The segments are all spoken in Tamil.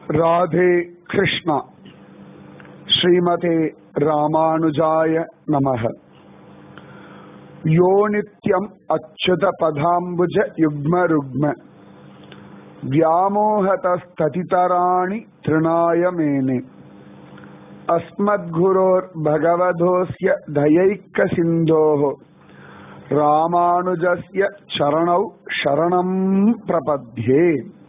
ராதே கிருஷ்ணா ஸ்ரீமதே ராமானுஜாய நமக யோ நித்யம் அச்சுத பதாம்புஜ யுக்ம ருக்ம व्यामोहतस्ततितराणि तृणाय मेने अस्मद्गुरोर्भगवधोऽस्य दयैकसिन्धोः रामानुजस्य चरणौ शरणम् प्रपद्ये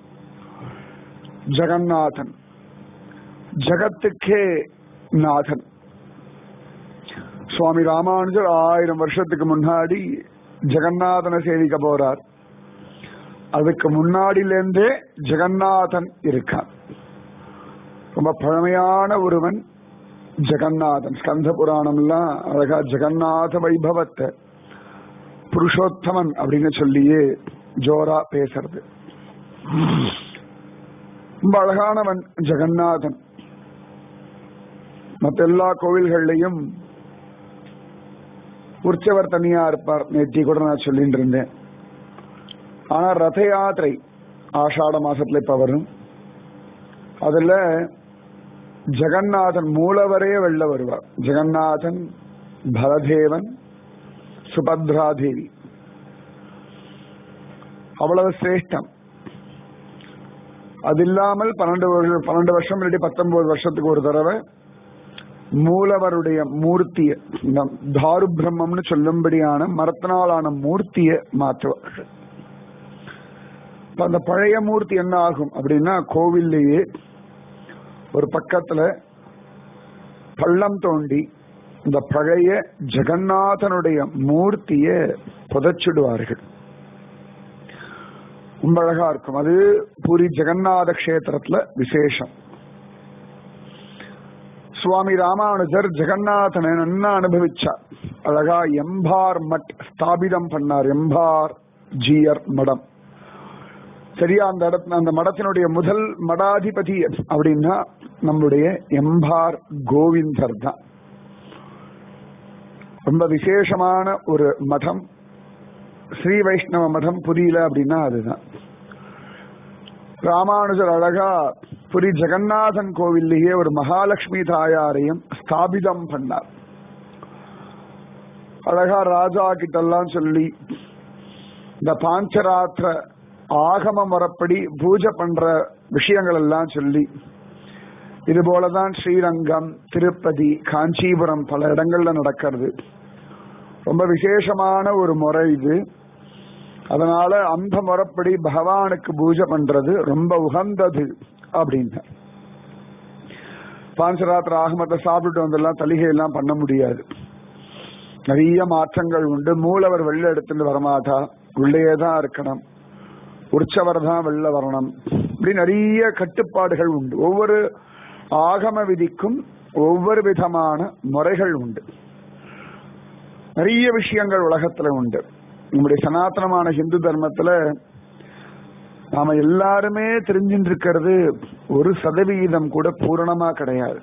ஜெகநாதன் ஜகத்துக்கே நாதன் சுவாமி ராமானுஜர் ஆயிரம் வருஷத்துக்கு முன்னாடி ஜெகநாதனை சேவிக்க போறார் அதுக்கு முன்னாடியிலேருந்தே ஜெகநாதன் இருக்கான் ரொம்ப பழமையான ஒருவன் ஜெகநாதன் ஸ்கந்த புராணம்லாம் அழகா ஜெகநாத வைபவத்தை புருஷோத்தமன் அப்படின்னு சொல்லியே ஜோரா பேசுறது ரொம்ப அழகானவன் ஜெகநாதன் மற்ற எல்லா கோவில்கள்லையும் உற்சவர் தனியா இருப்பார் நேற்றி கூட நான் சொல்லிட்டு இருந்தேன் ஆனா ரத யாத்திரை ஆஷாட மாசத்துல இப்ப வரும் அதுல ஜெகநாதன் மூலவரே வெள்ள வருவார் ஜெகநாதன் பலதேவன் சுபத்ராதேவி அவ்வளவு சிரேஷ்டம் அது இல்லாமல் பன்னெண்டு வருஷம் பன்னெண்டு வருஷம் இல்லாட்டி பத்தொன்பது வருஷத்துக்கு ஒரு தடவை மூலவருடைய மூர்த்திய தாரு பிரம்மம்னு சொல்லும்படியான மரத்தினாலான மூர்த்திய மாற்றுவார்கள் அந்த பழைய மூர்த்தி என்ன ஆகும் அப்படின்னா கோவில்லையே ஒரு பக்கத்துல பள்ளம் தோண்டி இந்த பழைய ஜெகநாதனுடைய மூர்த்திய புதைச்சிடுவார்கள் ரொம்ப அழகா இருக்கும் அது பூரி ஜெகநாத கஷேத்திரத்துல விசேஷம் சுவாமி ராமானுஜர் ஜெகநாதனை நன்னா அனுபவிச்சார் அழகா எம்பார் மட் ஸ்தாபிதம் பண்ணார் எம்பார் ஜியர் மடம் சரியா அந்த இடத்துல அந்த மடத்தினுடைய முதல் மடாதிபதி அப்படின்னா நம்முடைய எம்பார் கோவிந்தர் தான் ரொம்ப விசேஷமான ஒரு மடம் ஸ்ரீ வைஷ்ணவ மடம் புரியல அப்படின்னா அதுதான் ராமானுஜர் அழகா புரி ஜெகநாதன் கோவில்லையே ஒரு மகாலட்சுமி தாயாரையும் ஸ்தாபிதம் பண்ணார் அழகா ராஜா கிட்டெல்லாம் சொல்லி இந்த பாஞ்சராத்திர ஆகம முறப்படி பூஜை பண்ற விஷயங்கள் எல்லாம் சொல்லி இது போலதான் ஸ்ரீரங்கம் திருப்பதி காஞ்சிபுரம் பல இடங்கள்ல நடக்கிறது ரொம்ப விசேஷமான ஒரு முறை இது அதனால அந்த முறைப்படி பகவானுக்கு பூஜை பண்றது ரொம்ப உகந்தது அப்படின்னு பாஞ்சராத்திர ஆகமத்தை சாப்பிட்டு வந்தெல்லாம் தலிகை எல்லாம் பண்ண முடியாது நிறைய மாற்றங்கள் உண்டு மூலவர் வெளில எடுத்துட்டு வரமாட்டா உள்ளேயே தான் இருக்கணும் உற்சவர் தான் வெளில வரணும் இப்படி நிறைய கட்டுப்பாடுகள் உண்டு ஒவ்வொரு ஆகம விதிக்கும் ஒவ்வொரு விதமான முறைகள் உண்டு நிறைய விஷயங்கள் உலகத்துல உண்டு நம்முடைய சனாதனமான ஹிந்து தர்மத்துல நாம எல்லாருமே தெரிஞ்சுட்டு இருக்கிறது ஒரு சதவிகிதம் கூட பூரணமா கிடையாது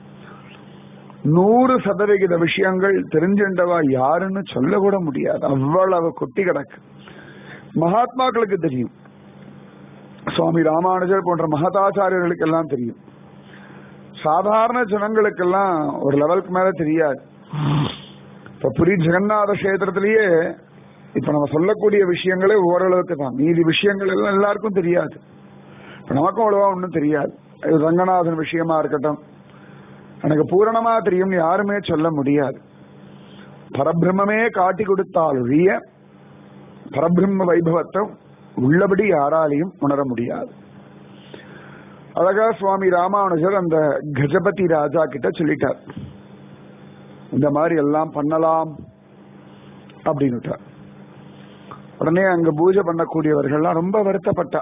நூறு சதவிகித விஷயங்கள் தெரிஞ்சின்றவா யாருன்னு சொல்ல கூட முடியாது அவ்வளவு கொட்டி கிடக்கு மகாத்மாக்களுக்கு தெரியும் சுவாமி ராமானுஜர் போன்ற மகதாச்சாரியர்களுக்கு எல்லாம் தெரியும் சாதாரண ஜனங்களுக்கெல்லாம் ஒரு லெவலுக்கு மேல தெரியாது இப்ப புரி ஜெகநாத கஷேத்திரத்திலேயே இப்ப நம்ம சொல்லக்கூடிய விஷயங்களே ஓரளவுக்கு தான் மீதி விஷயங்கள் எல்லாம் எல்லாருக்கும் தெரியாது இப்ப நமக்கும் அவ்வளவா ஒன்றும் தெரியாது இது ரங்கநாதன் விஷயமா இருக்கட்டும் எனக்கு பூரணமா தெரியும் யாருமே சொல்ல முடியாது பரபிரம்மே காட்டி கொடுத்தால் ஒழிய பரபிரம்ம வைபவத்தை உள்ளபடி யாராலையும் உணர முடியாது அழகா சுவாமி ராமானுஜர் அந்த கஜபதி ராஜா கிட்ட சொல்லிட்டார் இந்த மாதிரி எல்லாம் பண்ணலாம் அப்படின்னுட்டார் உடனே அங்க பூஜை பண்ணக்கூடியவர்கள்லாம் ரொம்ப வருத்தப்பட்டா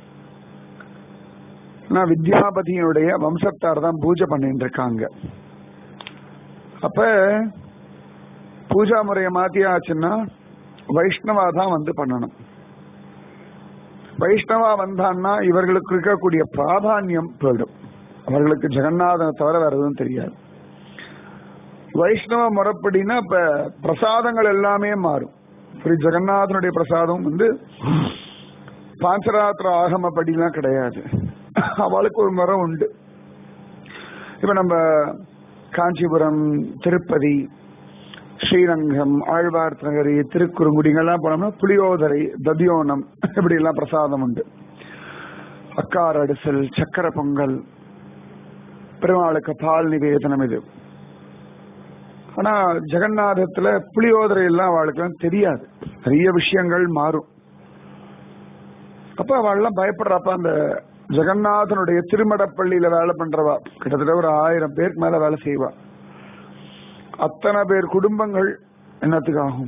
வித்யாபதியினுடைய வம்சத்தார் தான் பூஜை பண்ணிட்டு இருக்காங்க அப்ப பூஜா முறையை மாத்தியாச்சுன்னா வைஷ்ணவா தான் வந்து பண்ணணும் வைஷ்ணவா வந்தான்னா இவர்களுக்கு இருக்கக்கூடிய பிராதானியம் போயிடும் அவர்களுக்கு ஜெகநாதனை தவிர வேற எதுவும் தெரியாது வைஷ்ணவ முறைப்படினா இப்ப பிரசாதங்கள் எல்லாமே மாறும் ஸ்ரீ ஜெகநாதனுடைய பிரசாதம் வந்து பாஞ்சராத்திர ஆகமப்படிலாம் கிடையாது அவளுக்கு ஒரு முறை உண்டு இப்ப நம்ம காஞ்சிபுரம் திருப்பதி ஸ்ரீரங்கம் ஆழ்வார் நகரி திருக்குறுங்குடிங்கெல்லாம் போனோம்னா புளியோதரை ததியோனம் இப்படி எல்லாம் பிரசாதம் உண்டு அக்கார் அடிசல் சக்கர பொங்கல் பெருமாளுக்கு பால் நிவேதனம் இது ஆனா ஜெகநாதத்துல புளியோதரை எல்லாம் அவளுக்கு தெரியாது நிறைய விஷயங்கள் மாறும் அப்ப அவள்லாம் பயப்படுறப்ப அந்த ஜெகநாதனுடைய திருமடப்பள்ளியில வேலை பண்றவா கிட்டத்தட்ட ஒரு ஆயிரம் பேருக்கு மேல வேலை செய்வா அத்தனை பேர் குடும்பங்கள் என்னத்துக்கு ஆகும்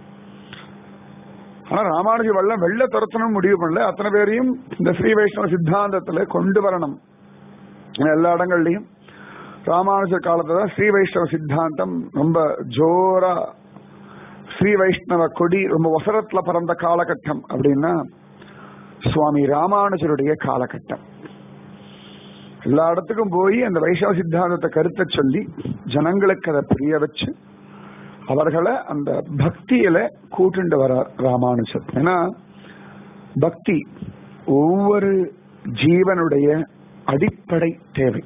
ஆனா ராமானுஜி வல்லம் வெள்ள துரத்தணும் முடிவு பண்ணல அத்தனை பேரையும் இந்த ஸ்ரீ வைஷ்ணவ சித்தாந்தத்துல கொண்டு வரணும் எல்லா இடங்கள்லயும் ராமானுஜர் காலத்துல தான் ஸ்ரீ வைஷ்ணவ சித்தாந்தம் ரொம்ப ஜோரா ஸ்ரீ வைஷ்ணவ கொடி ரொம்ப வசரத்துல பறந்த காலகட்டம் அப்படின்னா சுவாமி ராமானுஜருடைய காலகட்டம் எல்லா இடத்துக்கும் போய் அந்த வைஷ்ணவ சித்தாந்தத்தை கருத்தை சொல்லி ஜனங்களுக்கு அதை புரிய வச்சு அவர்களை அந்த பக்தியில கூட்டுண்டு வரார் ராமானுஜர் ஏன்னா பக்தி ஒவ்வொரு ஜீவனுடைய அடிப்படை தேவை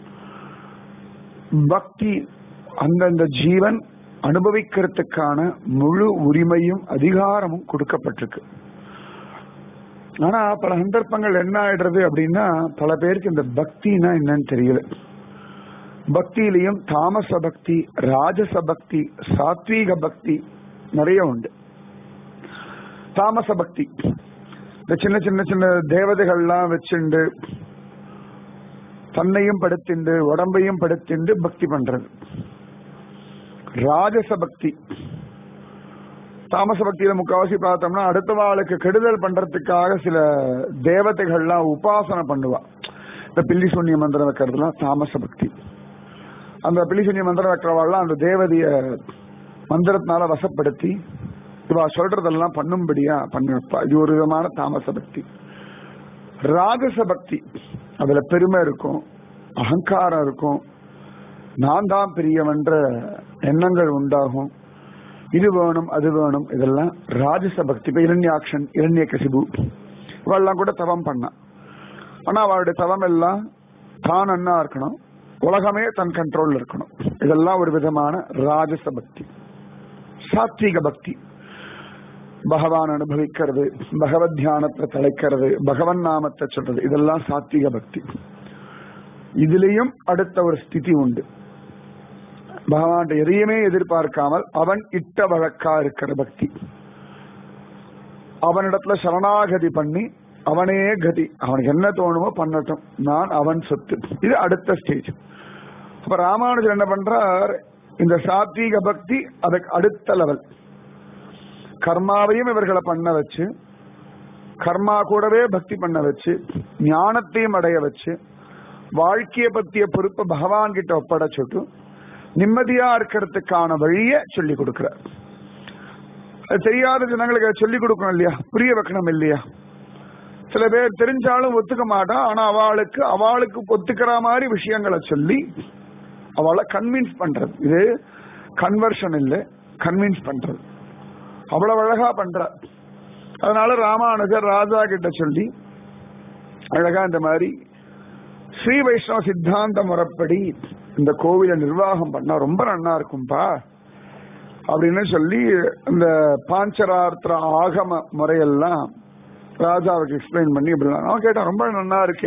பக்தி அந்தந்த ஜீவன் அனுபவிக்கிறதுக்கான முழு உரிமையும் அதிகாரமும் கொடுக்கப்பட்டிருக்கு ஆனா பல சந்தர்ப்பங்கள் என்ன ஆயிடுறது அப்படின்னா பல பேருக்கு இந்த பக்தினா என்னன்னு தெரியல பக்தியிலையும் தாமச பக்தி ராஜச பக்தி சாத்வீக பக்தி நிறைய உண்டு தாமச பக்தி இந்த சின்ன சின்ன சின்ன தேவதைகள்லாம் வச்சுண்டு தன்னையும் படுத்திண்டு உடம்பையும் படுத்திண்டு பக்தி பண்றது ராஜச பக்தி தாமச பக்தியில முக்காவாசி பார்த்தோம்னா அடுத்த வாளுக்கு கெடுதல் பண்றதுக்காக சில தேவதைகள்லாம் உபாசனை பண்ணுவா இந்த பில்லி சூன்ய மந்திரம் வைக்கிறதுலாம் தாமச பக்தி அந்த பில்லி சூன்ய மந்திரம் வைக்கிறவாள்லாம் அந்த தேவதைய மந்திரத்தினால வசப்படுத்தி இவா சொல்றதெல்லாம் பண்ணும்படியா பண்ணி வைப்பா இது ஒரு விதமான தாமச பக்தி ராஜச பக்தி அதுல பெருமை இருக்கும் அகங்காரம் இருக்கும் நான் தான் பெரியவன்ற எண்ணங்கள் உண்டாகும் இது வேணும் அது வேணும் இதெல்லாம் ராஜச பக்தி இப்ப இரண்யாக்ஷன் இரண்ய கசிபு இவெல்லாம் கூட தவம் பண்ணா ஆனா அவளுடைய தவம் எல்லாம் தான் அண்ணா இருக்கணும் உலகமே தன் கண்ட்ரோல்ல இருக்கணும் இதெல்லாம் ஒரு விதமான ராஜச பக்தி சாத்விக பக்தி பகவான் அனுபவிக்கிறது பகவத் தியானத்தை தலைக்கிறது பகவன் நாமத்தை சொல்றது இதெல்லாம் சாத்விக பக்தி இதுலயும் அடுத்த ஒரு ஸ்திதி உண்டு பகவான் எதையுமே எதிர்பார்க்காமல் அவன் இட்ட வழக்கா இருக்கிற பக்தி அவனிடத்துல சரணாகதி பண்ணி அவனே கதி அவனுக்கு என்ன தோணுமோ பண்ணட்டும் நான் அவன் சொத்து இது அடுத்த ஸ்டேஜ் அப்ப ராமானுஜர் என்ன பண்றார் இந்த சாத்வீக பக்தி அதுக்கு அடுத்த லெவல் கர்மாவையும் இவர்களை பண்ண வச்சு கர்மா கூடவே பக்தி பண்ண வச்சு ஞானத்தையும் அடைய வச்சு வாழ்க்கைய பத்திய பொறுப்பை பகவான் கிட்ட ஒப்படைச்சுட்டு நிம்மதியா இருக்கிறதுக்கான வழிய சொல்லி கொடுக்கிறார் அது தெரியாத ஜனங்களுக்கு அதை சொல்லிக் கொடுக்கணும் இல்லையா புரிய வைக்கணும் இல்லையா சில பேர் தெரிஞ்சாலும் ஒத்துக்க மாட்டான் ஆனா அவளுக்கு அவளுக்கு ஒத்துக்கிற மாதிரி விஷயங்களை சொல்லி அவளை கன்வின்ஸ் பண்றது இது கன்வர்ஷன் இல்லை கன்வின்ஸ் பண்றது அவ்வளவு அழகா பண்ற அதனால ராமானுஜர் ராஜா கிட்ட சொல்லி அழகா இந்த மாதிரி ஸ்ரீ வைஷ்ணவ சித்தாந்த முறைப்படி இந்த கோவிலை நிர்வாகம் பண்ணா ரொம்ப நன்னா இருக்கும்பா அப்படின்னு சொல்லி இந்த பாஞ்சரார்த்த ஆகம முறையெல்லாம் ராஜாவுக்கு எக்ஸ்பிளைன் பண்ணி இப்படி அவன் கேட்டான் ரொம்ப நன்னா இருக்கே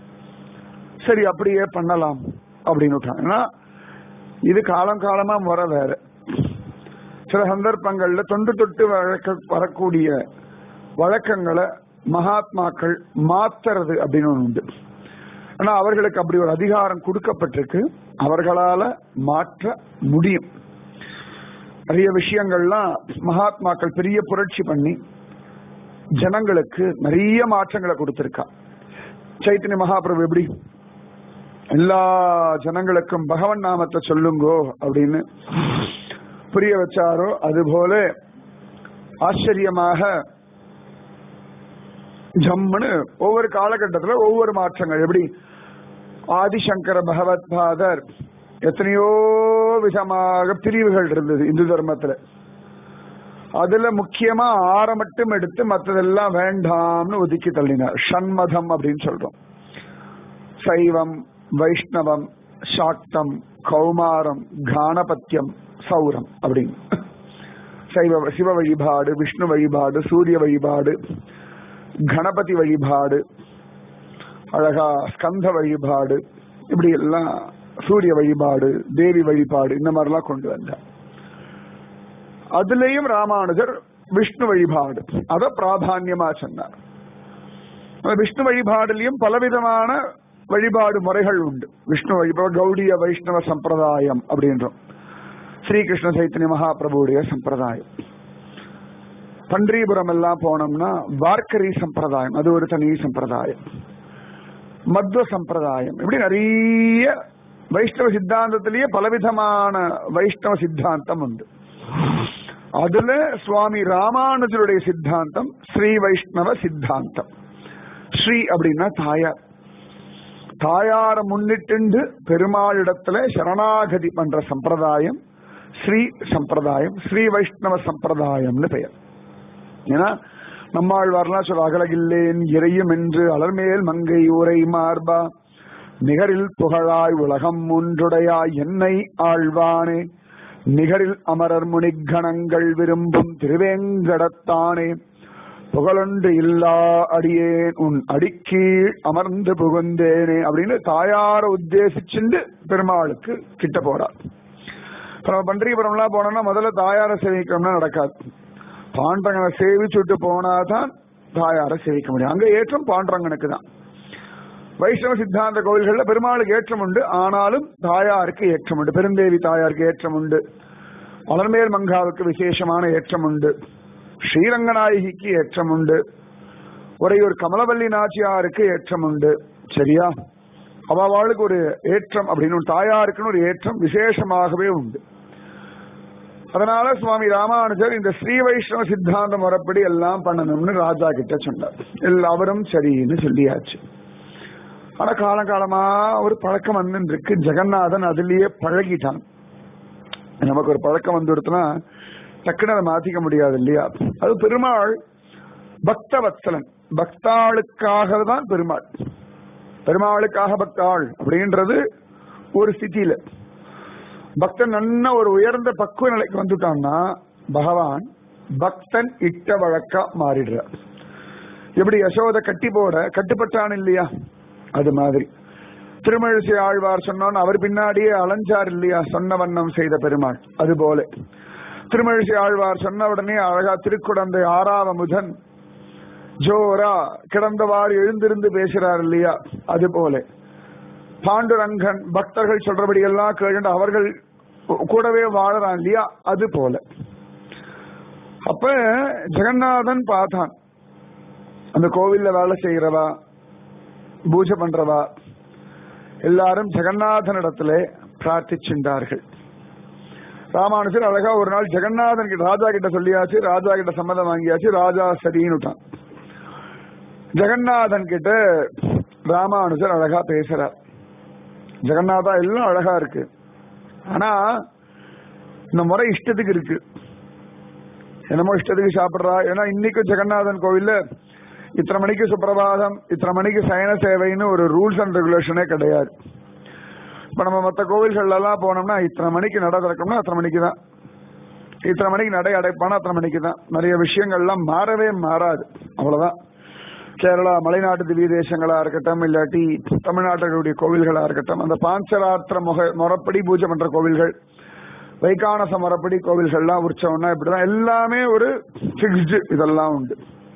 சரி அப்படியே பண்ணலாம் அப்படின்னு விட்டான் ஏன்னா இது காலம் காலமா முறை வேற சில சந்தர்ப்பங்கள்ல தொண்டு தொட்டு வழக்க வரக்கூடிய வழக்கங்களை மகாத்மாக்கள் மாத்துறது அப்படின்னு ஒன்று உண்டு ஆனா அவர்களுக்கு அப்படி ஒரு அதிகாரம் கொடுக்கப்பட்டிருக்கு அவர்களால மாற்ற முடியும் நிறைய விஷயங்கள்லாம் மகாத்மாக்கள் பெரிய புரட்சி பண்ணி ஜனங்களுக்கு நிறைய மாற்றங்களை கொடுத்திருக்கா சைத்தன்ய மகாபிரபு எப்படி எல்லா ஜனங்களுக்கும் பகவன் நாமத்தை சொல்லுங்கோ அப்படின்னு புரிய வச்சாரோ அதுபோல ஆச்சரியமாக ஜம்முன்னு ஒவ்வொரு காலகட்டத்துல ஒவ்வொரு மாற்றங்கள் எப்படி ஆதிசங்கர பகவத் பாதர் எத்தனையோ விதமாக பிரிவுகள் இருந்தது இந்து தர்மத்துல அதுல முக்கியமா ஆற மட்டும் எடுத்து மற்றதெல்லாம் வேண்டாம்னு ஒதுக்கி தள்ளினார் ஷண்மதம் அப்படின்னு சொல்றோம் சைவம் வைஷ்ணவம் சாக்தம் கௌமாரம் கானபத்தியம் சௌரம் அப்படின்னு சைவ சிவ வழிபாடு விஷ்ணு வழிபாடு சூரிய வழிபாடு கணபதி வழிபாடு அழகா ஸ்கந்த வழிபாடு இப்படி எல்லாம் சூரிய வழிபாடு தேவி வழிபாடு இந்த மாதிரிலாம் கொண்டு வந்தார் அதுலயும் ராமானுஜர் விஷ்ணு வழிபாடு அத பிராதான்யமா சொன்னார் அந்த விஷ்ணு வழிபாடுலயும் பலவிதமான வழிபாடு முறைகள் உண்டு விஷ்ணு வழிபாடு கௌடிய வைஷ்ணவ சம்பிரதாயம் அப்படின்றோம் ஸ்ரீகிருஷ்ண சைத்தன்ய மகாபிரபுடைய சம்பிரதாயம் பன்றிபுரம் எல்லாம் போனோம்னா வார்க்கரி சம்பிரதாயம் அது ஒரு தனி சம்பிரதாயம் மத்வ சம்பிரதாயம் இப்படி நிறைய வைஷ்ணவ சித்தாந்தத்திலேயே பலவிதமான வைஷ்ணவ சித்தாந்தம் உண்டு அதுல சுவாமி ராமானுஜருடைய சித்தாந்தம் ஸ்ரீ வைஷ்ணவ சித்தாந்தம் ஸ்ரீ அப்படின்னா தாயார் தாயார முன்னிட்டு பெருமாளிடத்துல சரணாகதி பண்ற சம்பிரதாயம் ஸ்ரீ சம்பிரதாயம் ஸ்ரீ வைஷ்ணவ சம்பிரதாயம்னு பெயர் ஏன்னா நம்மாழ்வார்லாம் சொல்ல அகலகில்லேன் இறையும் என்று அலர்மேல் மங்கை ஊரை மார்பா நிகரில் புகழாய் உலகம் ஒன்றுடையாய் என்னை ஆழ்வானே நிகரில் அமரர் முனிகணங்கள் விரும்பும் திருவேங்கடத்தானே புகழொன்று இல்லா அடியேன் உன் அடிக்கீழ் அமர்ந்து புகுந்தேனே அப்படின்னு தாயார உத்தேசிச்சுண்டு பெருமாளுக்கு கிட்ட போறார் இப்ப நம்ம பன்றிபுரம்லாம் போனோம்னா முதல்ல தாயார சேவிக்கணும்னா நடக்காது பாண்டரங்கனை சேவிச்சுட்டு போனாதான் தாயார சேவிக்க முடியும் அங்க ஏற்றம் பாண்டரங்கனுக்கு தான் வைஷ்ணவ சித்தாந்த கோவில்கள்ல பெருமாளுக்கு ஏற்றம் உண்டு ஆனாலும் தாயாருக்கு ஏற்றம் உண்டு பெருந்தேவி தாயாருக்கு ஏற்றம் உண்டு அலர்மேல் மங்காவுக்கு விசேஷமான ஏற்றம் உண்டு ஸ்ரீரங்கநாயகிக்கு ஏற்றம் உண்டு உறையூர் கமலவல்லி நாச்சியாருக்கு ஏற்றம் உண்டு சரியா அவளுக்கு ஒரு ஏற்றம் அப்படின்னு ஒரு தாயாருக்குன்னு ஒரு ஏற்றம் விசேஷமாகவே உண்டு அதனால சுவாமி ராமானுஜர் இந்த ஸ்ரீ வைஷ்ணவ சித்தாந்த முறைப்படி எல்லாம் பண்ணணும்னு ராஜா கிட்ட சொன்னார் எல்லா அவரும் சரின்னு சொல்லியாச்சு ஆனா காலங்காலமா ஒரு பழக்கம் வந்து இருக்கு ஜெகநாதன் அதுலயே பழகிட்டான் நமக்கு ஒரு பழக்கம் வந்துடுத்துனா டக்குன்னு அதை மாத்திக்க முடியாது இல்லையா அது பெருமாள் பக்த வத்சலன் பக்தாளுக்காக தான் பெருமாள் பெருமாளுக்காக பக்தாள் அப்படின்றது ஒரு ஸ்திதியில பக்தன் நன்ன ஒரு உயர்ந்த பக்குவ நிலைக்கு வந்துட்டான்னா பகவான் பக்தன் இட்ட வழக்கா மாறிடுறார் எப்படி யசோத கட்டி போட கட்டுப்பட்டான் இல்லையா அது மாதிரி திருமழிசை ஆழ்வார் சொன்னான் அவர் பின்னாடியே அலைஞ்சார் இல்லையா சொன்ன வண்ணம் செய்த பெருமாள் அது போல திருமழிசை ஆழ்வார் சொன்ன உடனே அழகா திருக்குடந்தை ஆறாவ முதன் ஜோரா கிடந்தவாறு எழுந்திருந்து பேசுறார் இல்லையா அது போல பாண்டுரங்கன் பக்தர்கள் சொல்றபடி எல்லாம் கேட்டு அவர்கள் கூடவே வாழறான் இல்லையா அது போல அப்ப ஜெகநாதன் பார்த்தான் அந்த கோவில்ல வேலை செய்யறவா பூஜை பண்றவா எல்லாரும் ஜெகநாதனிடத்துல பிரார்த்திச்சுட்டார்கள் ராமானுஜர் அழகா ஒரு நாள் ஜெகநாதன் கிட்ட ராஜா கிட்ட சொல்லியாச்சு ராஜா கிட்ட சம்மதம் வாங்கியாச்சு ராஜா சரின்னுட்டான் ஜெகநாதன் கிட்ட ராமானுஜர் அழகா பேசுறார் ஜெகநாதா எல்லாம் அழகா இருக்கு ஆனா இந்த முறை இஷ்டத்துக்கு இருக்கு என்னமோ இஷ்டத்துக்கு சாப்பிடுறா ஏன்னா இன்னைக்கும் ஜெகநாதன் கோவில்ல இத்தனை மணிக்கு சுப்பிரபாதம் இத்தனை மணிக்கு சயன சேவைன்னு ஒரு ரூல்ஸ் அண்ட் ரெகுலேஷனே கிடையாது இப்ப நம்ம மற்ற கோவில்கள்ல எல்லாம் போனோம்னா இத்தனை மணிக்கு நட திறக்கணும்னா அத்தனை மணிக்கு தான் இத்தனை மணிக்கு நடை அடைப்பானா அத்தனை மணிக்கு தான் நிறைய விஷயங்கள்லாம் மாறவே மாறாது அவ்வளவுதான் கேரளா மலைநாட்டு திவ்ய தேசங்களா இருக்கட்டும் இல்லாட்டி தமிழ்நாட்டுடைய கோவில்களா இருக்கட்டும் அந்த பாஞ்சராத்திர முக முறைப்படி பூஜை பண்ற கோவில்கள் வைகானச முறைப்படி கோவில்கள்லாம் உற்சவம்னா இப்படிதான் எல்லாமே ஒரு ஃபிக்ஸ்டு இதெல்லாம் உண்டு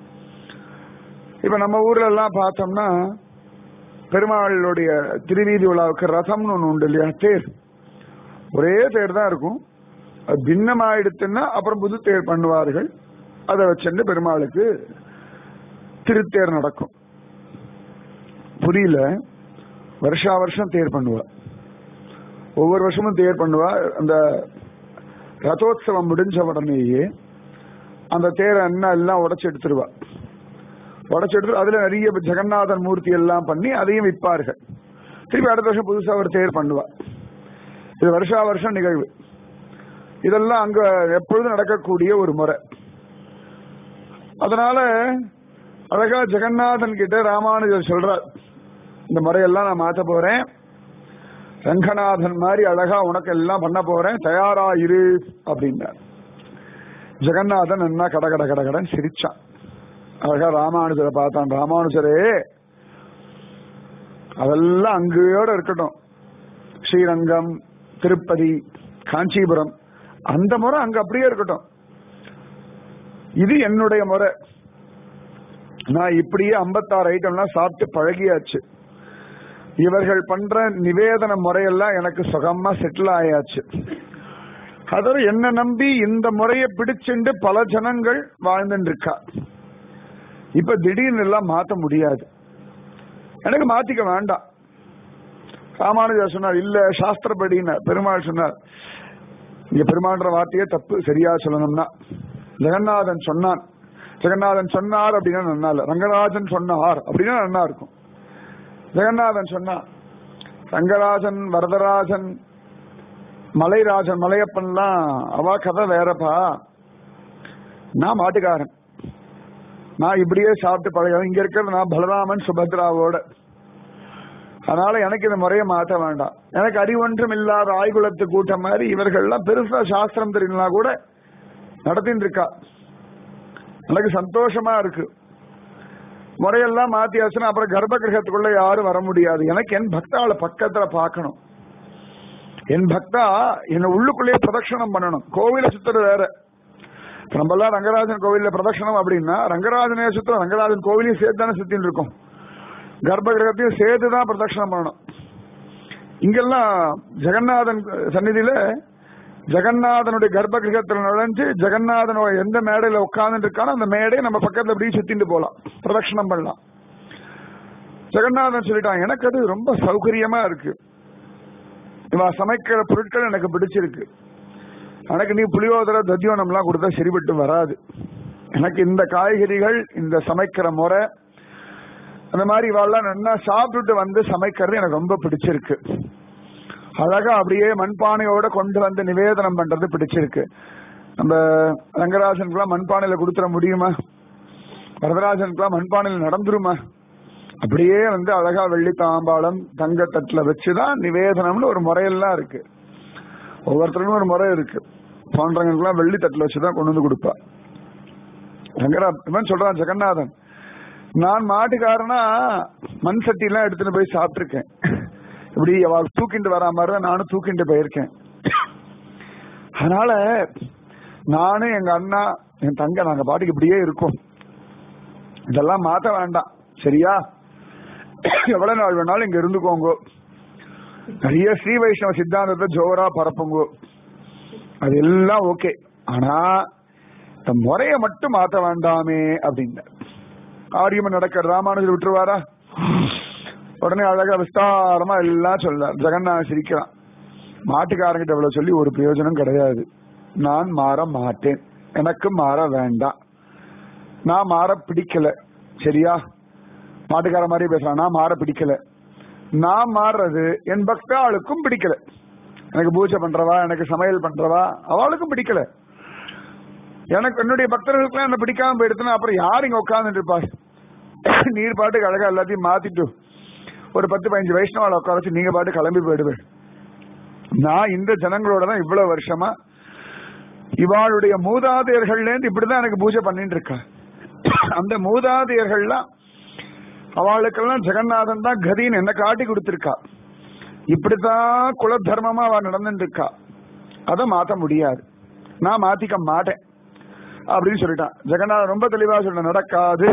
இப்ப நம்ம ஊர்ல எல்லாம் பார்த்தோம்னா பெருமாளுடைய திருவீதி விழாவுக்கு ரதம்னு ஒண்ணு உண்டு இல்லையா தேர் ஒரே தேர் தான் இருக்கும் அது பின்னமாயிடுத்துன்னா அப்புறம் புது தேர் பண்ணுவார்கள் அதை வச்சுட்டு பெருமாளுக்கு திருத்தேர் நடக்கும் புரியல வருஷா வருஷம் தேர் பண்ணுவா ஒவ்வொரு வருஷமும் தேர் பண்ணுவா அந்த ரதோத்சவம் முடிஞ்ச உடனேயே அந்த தேரை அண்ணா எல்லாம் உடைச்சு எடுத்துருவா உடைச்சு எடுத்து அதுல நிறைய ஜெகநாதன் மூர்த்தி எல்லாம் பண்ணி அதையும் விற்பார்கள் திருப்பி அடுத்த வருஷம் புதுசா ஒரு தேர் பண்ணுவா இது வருஷா வருஷம் நிகழ்வு இதெல்லாம் அங்க எப்பொழுதும் நடக்கக்கூடிய ஒரு முறை அதனால அழகா ஜெகநாதன் கிட்ட ராமானுஜர் சொல்றார் இந்த முறையெல்லாம் நான் மாத்த போறேன் ரங்கநாதன் மாதிரி அழகா உனக்கு எல்லாம் பண்ண போறேன் தயாரா இரு அப்படின்னார் ஜெகநாதன் என்ன கட கட கட கடன் சிரிச்சான் அழகா ராமானுஜரை பார்த்தான் ராமானுஜரே அதெல்லாம் அங்கேயோட இருக்கட்டும் ஸ்ரீரங்கம் திருப்பதி காஞ்சிபுரம் அந்த முறை அங்க அப்படியே இருக்கட்டும் இது என்னுடைய முறை நான் இப்படியே ஐம்பத்தாறு ஐட்டம்லாம் சாப்பிட்டு பழகியாச்சு இவர்கள் பண்ற நிவேதன முறையெல்லாம் எனக்கு சுகமா செட்டில் ஆயாச்சு அதோட என்ன நம்பி இந்த முறையை பிடிச்சுண்டு பல ஜனங்கள் வாழ்ந்துட்டு இருக்கா இப்ப திடீர்னு எல்லாம் மாத்த முடியாது எனக்கு மாத்திக்க வேண்டாம் ராமானுஜர் சொன்னார் இல்ல சாஸ்திரப்படின்னு பெருமாள் சொன்னார் இங்க பெருமாள்ன்ற வார்த்தையே தப்பு சரியா சொல்லணும்னா ஜெகநாதன் சொன்னான் ஜெகநாதன் சொன்னார் அப்படின்னா நன்னா இல்ல ரங்கராஜன் சொன்னார் அப்படின்னா நன்னா இருக்கும் ஜெகநாதன் சொன்னான் ரங்கராஜன் வரதராஜன் மலைராஜன் மலையப்பன்லாம் அவ கதை வேறப்பா நான் மாட்டுக்காரன் நான் இப்படியே சாப்பிட்டு பழகிறேன் இங்க இருக்கிறது நான் பலராமன் சுபத்ராவோட அதனால எனக்கு இந்த முறையை மாற்ற வேண்டாம் எனக்கு அறிவொன்றும் இல்லாத ஆய்குலத்து கூட்டம் மாதிரி இவர்கள்லாம் பெருசா சாஸ்திரம் தெரியலனா கூட நடத்தின்னு இருக்கா எனக்கு சந்தோஷமா இருக்கு முறையெல்லாம் மாத்தியாச்சுன்னா அப்புறம் கர்ப்ப கிரகத்துக்குள்ள யாரும் வர முடியாது எனக்கு என் பக்தாவை பக்கத்துல பார்க்கணும் என் பக்தா என்ன உள்ளுக்குள்ளேயே பிரதட்சணம் பண்ணணும் கோவில சுத்துறது வேற இப்ப நம்ம எல்லாம் ரங்கராஜன் கோவில்ல பிரதட்சணம் அப்படின்னா ரங்கராஜனே சுத்தம் ரங்கராஜன் கோவிலையும் சேர்த்து தானே சுத்தின்னு இருக்கோம் கர்ப்ப கிரகத்தையும் சேர்த்து தான் பிரதட்சணம் பண்ணணும் இங்கெல்லாம் ஜெகநாதன் சந்நிதியில ஜெகநாதனுடைய கர்ப்ப கிரகத்தில் நுழைஞ்சு ஜெகநாதனோட எந்த மேடையில உட்கார்ந்து இருக்கானோ அந்த மேடையை நம்ம பக்கத்துல அப்படியே சுத்திட்டு போலாம் பிரதட்சணம் பண்ணலாம் ஜெகநாதன் சொல்லிட்டான் எனக்கு அது ரொம்ப சௌகரியமா இருக்கு இவ சமைக்கிற பொருட்கள் எனக்கு பிடிச்சிருக்கு எனக்கு நீ புளியோதரை தத்தியோனம்லாம் கொடுத்தா சரிபட்டு வராது எனக்கு இந்த காய்கறிகள் இந்த சமைக்கிற முறை அந்த மாதிரி இவாள்லாம் நல்லா சாப்பிட்டுட்டு வந்து சமைக்கிறது எனக்கு ரொம்ப பிடிச்சிருக்கு அழகா அப்படியே மண்பானையோட கொண்டு வந்து நிவேதனம் பண்றது பிடிச்சிருக்கு நம்ம ரங்கராஜனுக்குலாம் மண்பானையில கொடுத்துட முடியுமா வரதராஜனுக்குலாம் மண்பானையில் நடந்துருமா அப்படியே வந்து அழகா வெள்ளி தாம்பாளம் தங்க தட்டுல வச்சுதான் நிவேதனம்னு ஒரு முறையெல்லாம் இருக்கு ஒவ்வொருத்தருக்கும் ஒரு முறை இருக்கு பாண்டரங்களுக்குலாம் வெள்ளி தட்டுல வச்சுதான் கொண்டு வந்து கொடுப்பா ரங்கரா இவன் சொல்றான் ஜெகநாதன் நான் மாட்டுக்காரனா மண் சட்டி எல்லாம் எடுத்துட்டு போய் சாப்பிட்டுருக்கேன் இப்படி அவ தூக்கிட்டு வரா மாதிரி நானும் தூக்கிட்டு போயிருக்கேன் அதனால நானும் எங்க அண்ணா என் தங்க நாங்க பாட்டுக்கு இப்படியே இருக்கோம் இதெல்லாம் மாத்த வேண்டாம் சரியா எவ்வளவு நாள் வேணாலும் இங்க இருந்துக்கோங்க நிறைய ஸ்ரீ வைஷ்ணவ சித்தாந்தத்தை ஜோரா பரப்புங்க அது எல்லாம் ஓகே ஆனா இந்த முறையை மட்டும் மாத்த வேண்டாமே அப்படின்னு ஆரியமன் நடக்க ராமானுஜர் விட்டுருவாரா உடனே அழகா விஸ்தாரமா எல்லாம் சொல்றார் ஜெகநாதன் சிரிக்கிறான் மாட்டுக்காரங்கிட்ட இவ்வளவு சொல்லி ஒரு பிரயோஜனம் கிடையாது நான் மாற மாட்டேன் எனக்கு மாற வேண்டாம் நான் மாற பிடிக்கல சரியா மாட்டுக்கார மாதிரி பேசுறான் நான் மாற பிடிக்கல நான் மாறுறது என் பக்தாளுக்கும் பிடிக்கல எனக்கு பூஜை பண்றவா எனக்கு சமையல் பண்றவா அவளுக்கும் பிடிக்கல எனக்கு என்னுடைய பக்தர்களுக்குலாம் என்ன பிடிக்காம போயிடுச்சுன்னா அப்புறம் யார் இங்க உட்கார்ந்துட்டு இருப்பா நீர் பாட்டுக்கு அழகா எல்லாத்தையும் மாத்திட்டு ஒரு பத்து பதினஞ்சு வைஷ்ணவால உட்கார வச்சு நீங்க பாட்டு கிளம்பி போயிடுவேன் நான் இந்த ஜனங்களோட தான் இவ்வளவு வருஷமா இவாளுடைய மூதாதையர்கள்ல இருந்து இப்படிதான் எனக்கு பூஜை பண்ணிட்டு இருக்கா அந்த மூதாதையர்கள்லாம் அவளுக்கெல்லாம் ஜெகநாதன் தான் கதின்னு என்ன காட்டி கொடுத்திருக்கா இப்படித்தான் குல தர்மமா அவ நடந்துட்டு இருக்கா அதை மாத்த முடியாது நான் மாத்திக்க மாட்டேன் அப்படின்னு சொல்லிட்டான் ஜெகநாதன் ரொம்ப தெளிவா சொல்ல நடக்காது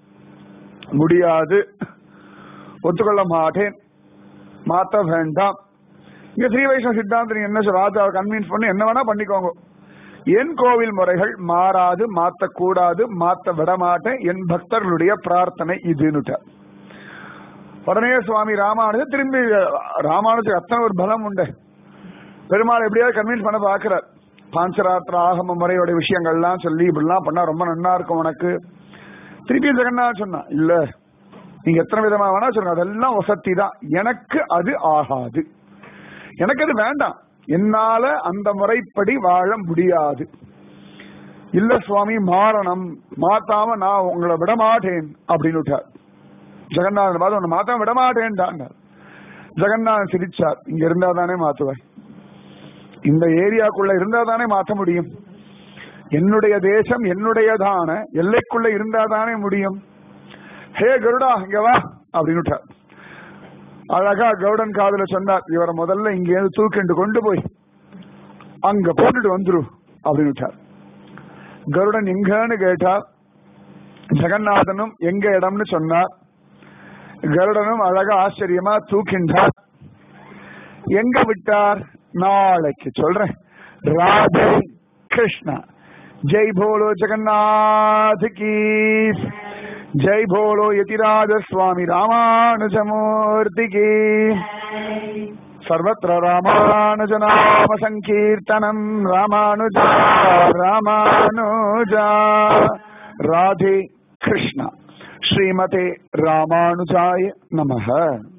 முடியாது ஒத்துக்கொள்ள மாட்டேன் மாத்த வேண்டாம் இங்க ஸ்ரீ வைஷ்ணவ சித்தாந்தம் நீங்க என்ன சொல்ற ராஜாவை கன்வின்ஸ் பண்ணி என்ன வேணா பண்ணிக்கோங்க என் கோவில் முறைகள் மாறாது மாத்தக்கூடாது மாத்த விட மாட்டேன் என் பக்தர்களுடைய பிரார்த்தனை இதுன்னுட்டார் உடனே சுவாமி ராமானுஜர் திரும்பி ராமானுஜர் அத்தனை ஒரு பலம் உண்டு பெருமாள் எப்படியாவது கன்வின்ஸ் பண்ண பாக்குறார் பாஞ்சராத்திர ஆகம முறையோட விஷயங்கள்லாம் சொல்லி இப்படிலாம் பண்ணா ரொம்ப நன்னா இருக்கும் உனக்கு திருப்பி ஜெகநாத் சொன்னா இல்ல நீங்க எத்தனை விதமா வேணா சொல்லுங்க அதெல்லாம் வசதி தான் எனக்கு அது ஆகாது எனக்கு அது வேண்டாம் என்னால அந்த முறைப்படி வாழ முடியாது இல்ல சுவாமி மாறணும் மாத்தாம நான் உங்களை விட மாட்டேன் அப்படின்னு விட்டார் ஜெகநாதன் பார்த்து உன்னை மாத்த விட மாட்டேன்டான்னார் ஜெகநாதன் சிரிச்சார் இங்க இருந்தா தானே மாத்துவாய் இந்த ஏரியாக்குள்ள இருந்தா தானே மாத்த முடியும் என்னுடைய தேசம் என்னுடையதான எல்லைக்குள்ள இருந்தா தானே முடியும் ஹே கருடா இங்க வா அப்படின்னு விட்டார் அழகா கருடன் காதுல சொன்னார் இவரை முதல்ல இங்க இருந்து தூக்கிண்டு கொண்டு போய் அங்க போட்டுட்டு வந்துரு அப்படின்னு விட்டார் கருடன் எங்கன்னு கேட்டார் ஜெகநாதனும் எங்க இடம்னு சொன்னார் கருடனும் அழகா ஆச்சரியமா தூக்கின்றார் எங்க விட்டார் நாளைக்கு சொல்றேன் ராதே கிருஷ்ணா ஜெய் போலோ ஜெகநாத் கி ஜெய் போலோ யதிராஜ சுவாமி ராமானுஜமூர்த்தி கி सर्वत्र रामानुजनाम सङ्कीर्तनम् रामानुजा रामानुजा राधे कृष्ण श्रीमते रामानुजाय नमः